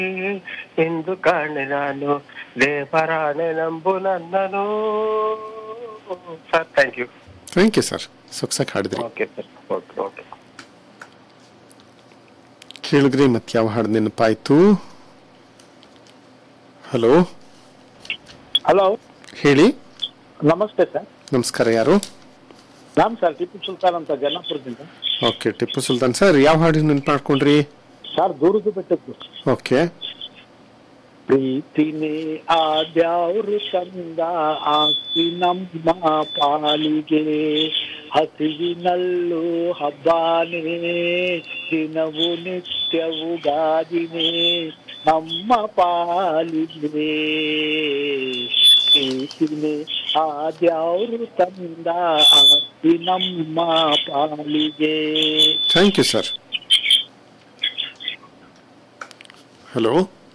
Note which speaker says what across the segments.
Speaker 1: ಎಂದು ಕಾಣೆ ನಾನು ದೇವರಾಣೆ ನಂಬು ನನ್ನನು sir thank you
Speaker 2: thank you sir ಸೊಗ್ಸಾಗಿ ಹಾಡಿದ್ರಿ
Speaker 1: ಓಕೆ ಸರ್ ಓಕೆ ಓಕೆ
Speaker 2: ಕೇಳಿದ್ರಿ ಮತ್ತೆ ಯಾವ ಹಾಡು ನೆನಪಾಯ್ತು ಹಲೋ
Speaker 3: ಹಲೋ
Speaker 2: ಹೇಳಿ
Speaker 3: ನಮಸ್ತೆ ಸರ್
Speaker 2: ನಮಸ್ಕಾರ ಯಾರು
Speaker 3: ರಾಮ್ ಸರ್ ಟಿಪ್ಪು ಸುಲ್ತಾನ್ ಅಂತ ಜನ್ನಾಪುರದಿಂದ
Speaker 2: ಓಕೆ ಟಿಪ್ಪು ಸುಲ್ತಾನ್ ಸರ್ ಯಾವ ಹಾಡು ನೆನಪು ಮಾಡ್ಕೊಂಡ್ರಿ
Speaker 3: ಸರ್ ದೂರದ ಬೆಟ್ಟದ್ದು
Speaker 2: ಓಕೆ
Speaker 3: ಪ್ರೀತಿನೇ ಆದ್ಯಾವ್ರು ಚಂದ ಆಸ್ತಿ ನಮ್ಮ ಪಾಲಿಗೆ ಹಸಿವಿನಲ್ಲೂ ಹಬ್ಬಾನೇ ದಿನವು ನಿತ್ಯವು ಗಾದಿನೇ ನಮ್ಮ ಪಾಲಿಗೆ ಪ್ರೀತಿನೇ ಆದ್ಯಾವ್ರು ತಂದ ಆಸ್ತಿ ನಮ್ಮ ಪಾಲಿಗೆ
Speaker 2: thank you sir hello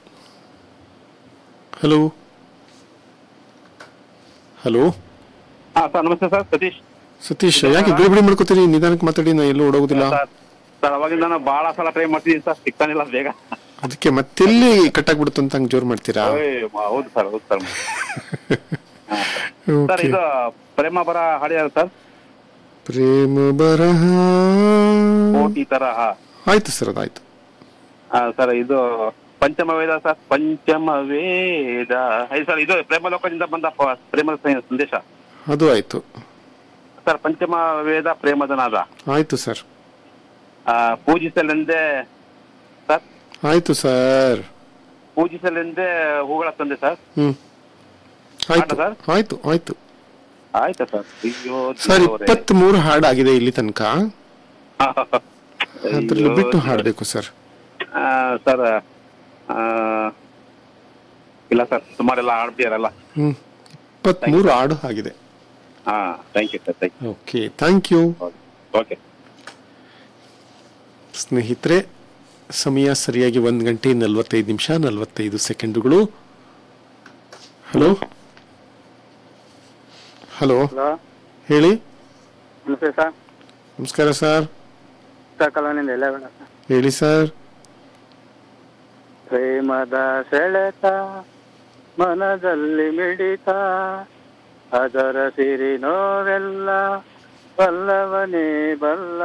Speaker 2: hello hello
Speaker 4: ಹಾ ಸರ್ ನಮಸ್ತೆ ಸರ್ ಸತೀಶ್
Speaker 2: ಸತೀಶ್ ಯಾಕೆ ಗಡಿಬಿಡಿ ಮಾಡ್ಕೋತೀರಿ ನಿಧಾನಕ್ಕೆ ಮಾತಾಡಿ ನಾ ಎಲ್ಲೂ ಓಡೋಗೋದಿಲ್ಲ
Speaker 4: ಸರ್ ಸರ್ ಅವಾಗಿಂದ ನಾನು ಬಹಳ ಸಲ ಟ್ರೈ ಮಾಡ್ತಿದ್ದೀನಿ ಸರ್ ಸಿಗ್ತಾನಿಲ್ಲ ಬೇಗ
Speaker 2: ಅದಕ್ಕೆ ಮತ್ತೆಲ್ಲಿ ಕಟ್ಟಾಗ್ಬಿಡುತ್ತೆ ಅಂತ ಹಂಗೆ ಜೋರು ಮಾಡ್ತೀರಾ
Speaker 4: ಓಯ್, ಮ- ಹೌದು ಸರ್ ಹೌದು ಸರ್ ಸರ್
Speaker 2: Okay.
Speaker 4: ಇದು ಪ್ರೇಮ ಬರ ಹಾಡಿದಾರೆ ಸರ್
Speaker 2: ಪ್ರೇಮ ಬರಹ
Speaker 4: ಕೋಟಿ ತರ ಹಾ.
Speaker 2: ಆಯ್ತು ಸರ್ ಅದಾಯ್ತು
Speaker 4: ಆ, ಸರ್ ಇದು ಪಂಚಮ ವೇದ ಸರ್ ಪಂಚಮ ವೇದ ಐದು ಸರ್ ಇದು ಪ್ರೇಮ ಲೋಕದಿಂದ ಬಂದ ಪ- ಪ್ರೇಮದ ಸ- ಸಂದೇಶ
Speaker 2: ಅದು ಆಯ್ತು
Speaker 4: ಸರ್ ಪಂಚಮ ವೇದ ಪ್ರೇಮದ ನಾದ
Speaker 2: ಆಯ್ತು ಸರ್
Speaker 4: ಆ, ಪೂಜಿಸಲೆಂದೇ ಸರ್
Speaker 2: ಆಯ್ತು ಸರ್
Speaker 4: ಪೂಜಿಸಲೆಂದೇ ಹೂಗಳ ತಂದೆ ಸರ್
Speaker 2: ಹ್ಮ್ ಆಯ್ತು
Speaker 4: ಆಯ್ತಾ ಸರ್?
Speaker 2: ಆಯ್ತು ಆಯ್ತು
Speaker 4: ಆಯ್ತಾ ಸರ್ ಅಯ್ಯೋ
Speaker 2: ಸರ್
Speaker 4: ದೇವರೇ.
Speaker 2: ಇಪ್ಪತ್ತ್ ಮೂರು ಹಾಡಾಗಿದೆ ಇಲ್ಲಿ ತನಕ ಅದ್ರಲ್ಲಿ
Speaker 4: ಅಯ್ಯೋ
Speaker 2: ಬಿಟ್ಟು ಹಾಡಬೇಕು ಸರ್
Speaker 4: ಆ, ಸರ್ ಆ, ಇಲ್ಲ ಸರ್ ಸುಮಾರೆಲ್ಲ ಹಾಡ್ತೀರಲ್ಲ
Speaker 2: ಹ್ಮ್ ಇಪ್ಪತ್ತ್ ಮೂರು ಹಾಡು ಆಗಿದೆ
Speaker 4: ಹಾ thank you sir thank
Speaker 2: okay thank you
Speaker 4: you okay
Speaker 2: ಸ್ನೇಹಿತರೆ ಸಮಯ ಸರಿಯಾಗಿ ಒಂದು ಗಂಟೆ ನಲವತ್ತೈದು ನಿಮಿಷ ನಲವತ್ತೈದು ಸೆಕೆಂಡುಗಳು ಹಲೋ ಹಲೋ
Speaker 5: ಹಲೋ
Speaker 2: ಹೇಳಿ
Speaker 5: ನಮಸ್ತೆ ಸರ್
Speaker 2: ನಮಸ್ಕಾರ ಸರ್
Speaker 5: ಸರ್ ಕಲೋನಿಂದ ಎಲ್ಲ ಬೇಡ ಸರ್
Speaker 2: ಹೇಳಿ ಸರ್
Speaker 5: ಪ್ರೇಮದ ಸೆಳೆತ ಮನದಲ್ಲಿ ಮಿಡಿತ ಅದರ ಸಿರಿ ನೋವೆಲ್ಲ ಬಲ್ಲವನೇ ಬಲ್ಲ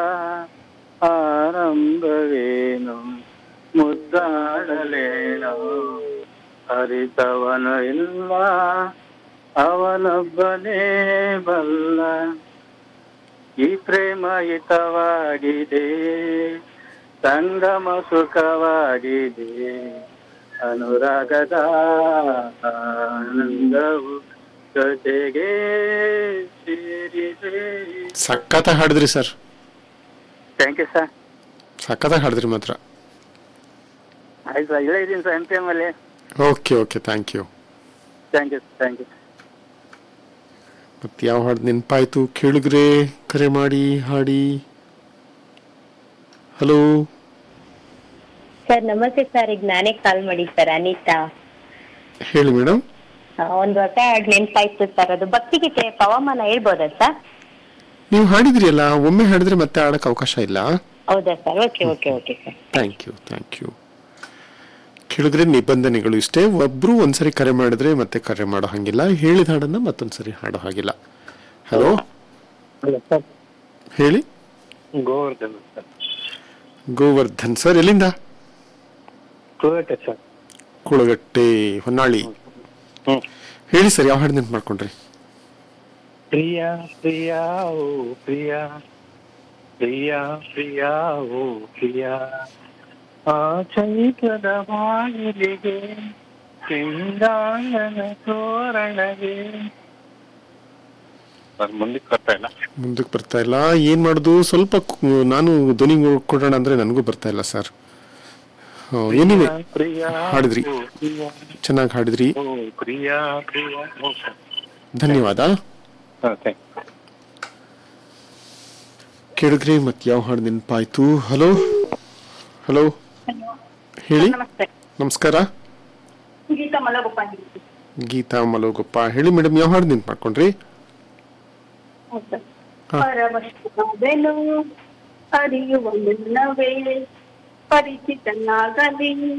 Speaker 5: ಆರಂಭವೇನು ಮುದ್ದಾಡಲೇನು ಅರಿತವನು ಇಲ್ಲ ಅವನೊಬ್ಬನೇ ಬಲ್ಲ ಈ ಪ್ರೇಮ ಹಿತವಾಗಿದೆ ಸಂಗಮ ಸುಖವಾಗಿದೆ ಅನುರಾಗದ ಆನಂದವು ಜೊತೆಗೆ ಸೇರಿದೆ
Speaker 2: ಸಖತ್ತಾಗಿ ಹಾಡಿದ್ರಿ ಸರ್
Speaker 5: ಥ್ಯಾಂಕ್ ಯು ಸರ್
Speaker 2: ಸಖತ್ತಾಗಿ ಹಾಡಿದ್ರಿ ಮಾತ್ರ
Speaker 5: ಆಯ್ತು ಸರ್ ಇಲ್ಲೇ ಇದ್ದೀನಿ ಸರ್ ಎಂ ಪಿ ಎಮ್ ಅಲ್ಲಿ
Speaker 2: okay okay thank you
Speaker 5: thank you thank you
Speaker 2: ಮತ್ತೆ ಯಾವ ಹಾಡು ನೆನಪಾಯ್ತು ಕೇಳಿದ್ರೆ ಕರೆ ಮಾಡಿ ಹಾಡಿ ಹಲೋ
Speaker 6: ಸರ್ ನಮಸ್ತೆ ಸರ್ ಈಗ ನಾನೇ ಕಾಲ್ ಮಾಡಿ ಸರ್ ಅನಿತಾ
Speaker 2: ಹೇಳಿ ಮೇಡಮ್
Speaker 6: ಆ, ಒಂದು ಹೊಸ ಹಾಡ್ ನೆನ್ಪಾಯ್ತು ಸರ್ ಅದು ಭಕ್ತಿಗೀತೆ ಪವಮಾನ ಹೇಳ್ಬೋದಾ ಸರ್
Speaker 2: ನೀವು ಹಾಡಿದ್ರಿ ಅಲ್ಲ ಒಮ್ಮೆ ಹಾಡಿದ್ರೆ ಮತ್ತೆ ಆಡಕ್ಕೆ ಅವಕಾಶ ಇಲ್ಲ
Speaker 6: ಹೌದಾ sir okay okay okay sir
Speaker 2: thank you thank you ಕೇಳಿದ್ರೆ ನಿಬಂಧನೆಗಳು ಇಷ್ಟೇ ಒಬ್ರು ಒಂದ್ಸರಿ ಕರೆ ಮಾಡಿದ್ರೆ ಮತ್ತೆ ಕರೆ ಮಾಡೋ ಹಾಗಿಲ್ಲ ಹೇಳಿದ ಹಾಡನ್ನ ಮತ್ತೊಂದ್ಸರಿ ಹಾಡೋ ಹಾಗಿಲ್ಲ ಹಲೋ
Speaker 3: ಸರ್
Speaker 2: ಹೇಳಿ
Speaker 3: ಗೋವರ್ಧನ್ ಸರ್
Speaker 2: ಗೋವರ್ಧನ್ ಸರ್ ಎಲ್ಲಿಂದ
Speaker 3: ಕುವೆಟ ಸರ್
Speaker 2: ಕುಳಗಟ್ಟೆ ಹೊನ್ನಾಳಿ
Speaker 3: ಹ್ಮ್.
Speaker 2: ಹೇಳಿ ಸರ್ ಯಾವ ಹಾಡು ನೆನ್ಪು ಮಾಡ್ಕೊಂಡ್ರಿ
Speaker 3: ಪ್ರಿಯ ಪ್ರಿಯ ಓ ಪ್ರಿಯ ಪ್ರಿಯ ಪ್ರಿಯ ಓ ಪ್ರಿಯ ಆ ಚೈತ್ರದ ಬಾಗಿಲಿಗೆ ಸಿಂಗಾಂಗನ ತೋರಣಗೆ ಸರ್ ಮುಂದಕ್ಕೆ ಬರ್ತಾ ಇಲ್ಲ
Speaker 2: ಮುಂದಕ್ಕೆ ಬರ್ತಾ ಇಲ್ಲ ಏನ್ ಮಾಡುದು ಸ್ವಲ್ಪ ಕು- ನಾನು ಧ್ವನಿ ಕೊಡೋಣ ಅಂದ್ರೆ ನನಗೂ ಬರ್ತಾ ಇಲ್ಲ ಸರ್ ಏನಿವೆ
Speaker 3: ಪ್ರಿಯ
Speaker 2: ಹಾಡಿದ್ರಿ.
Speaker 3: ಓ ಪ್ರಿಯ
Speaker 2: ಚೆನ್ನಾಗಿ ಹಾಡಿದ್ರಿ
Speaker 3: ಓ ಪ್ರಿಯ ಪ್ರಿಯ ಓ ಸರ್
Speaker 2: ಧನ್ಯವಾದ
Speaker 3: ಹಾಂ ಥ್ಯಾಂಕ್
Speaker 2: ಕೇಳಿದ್ರಿ ಮತ್ತೆ ಯಾವ ಹಾಡು ನೆನಪಾಯ್ತು ಹಲೋ ಹಲೋ ಹೇಳಿ
Speaker 6: ನಮಸ್ತೆ
Speaker 2: ನಮಸ್ಕಾರ
Speaker 6: ಗೀತಾ ಮಲಗೋಪಾಲ್
Speaker 2: ಗೀತಾ ಮಲೋಗಪ್ಪ ಹೇಳಿ ಮೇಡಮ್ ಯಾವ ಹಾಡು ನೆನ್ಪು ಮಾಡ್ಕೊಂಡ್ರಿ ಹಾ.
Speaker 6: ಪರವಶನಾದೆನು ಅರಿಯುವ ಮುನ್ನವೇ ಪರಿಚಿತನಾಗಲಿ